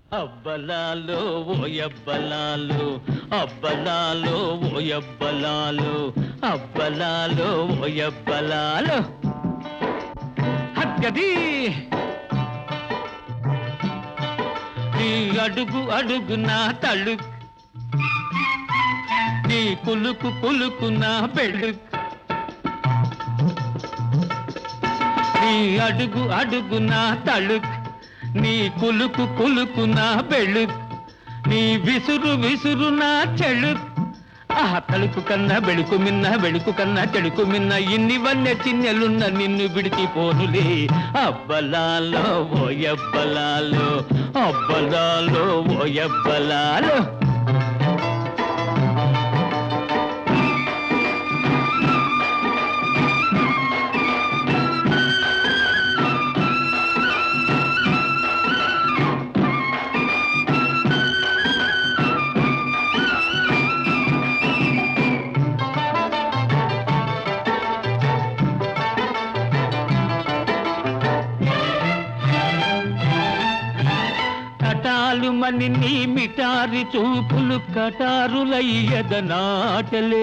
అబ్బలాలో ఓయబ్బలాలు అబ్బలాలో ఓయబ్బలాలు అబ్బలాలో ఓయబ్బలాలు హగ్గది నీ అడుగు అడుగు నా తళ్ళు నీ కులుకు కులుకు నా పెళ్ళు నీ అడుగు అడుగు నా తళుక్ నీ కులుకు కులుకు నా బెళుక్ నీ విసురు విసురు నా చెళుక్ ఆహా తలుపు కన్నా బెళుకు మిన్న బెళుకు కన్నా చెడుకు మిన్న ఇన్ని వన్నె చిన్నెలున్న నిన్ను విడిచి పోనులే అబ్బలాలో ఓయబ్బలాలో అబ్బలాలో ఓయబ్బలాలో కటాలు మని నీ మిటారి చూపులు కటారులయ్యద నాటలే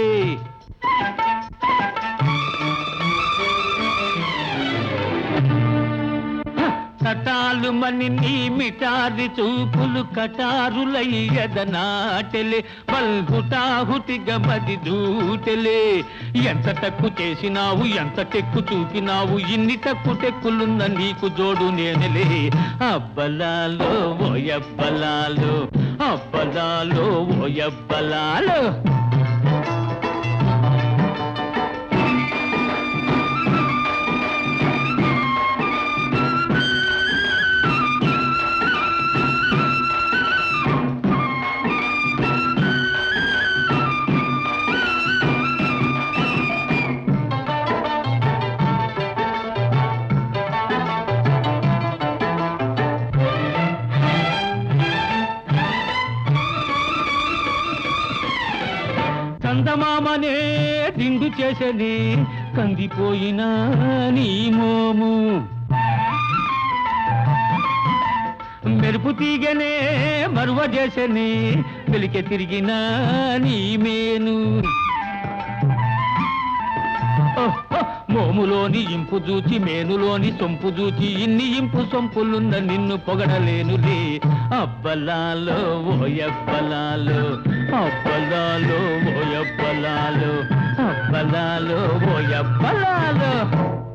కటాలు మని నీ మిటారి చూపులు కటారులయ్యద నాటలే బల్హుటాహుటిగా మది దూటలే ఎంత టక్కు చేసినావు ఎంత టెక్కు చూపినావు ఇన్ని టక్కు టెక్కులున్న నీకు జోడు నేనలే అబ్బలాలో ఓయబ్బలాలో అబ్బలాలో ఓయబ్బలాలో చందమామనే దిండు చేసని కందిపోయిన నీ మోము మెరుపు తీగనే మరువ చేసని వెలికే తిరిగిన నీ మేను ఓహో, మోములోని ఇంపు చూచి మేనులోని సొంపు చూచి ఇన్ని ఇంపు సొంపులున్న నిన్ను పొగడలేనులే అబ్బలాలో ఓయబ్బలాలో అబ్బలాలో ఓయబ్బలాలో అబ్బలాలో ఓయబ్బలాలో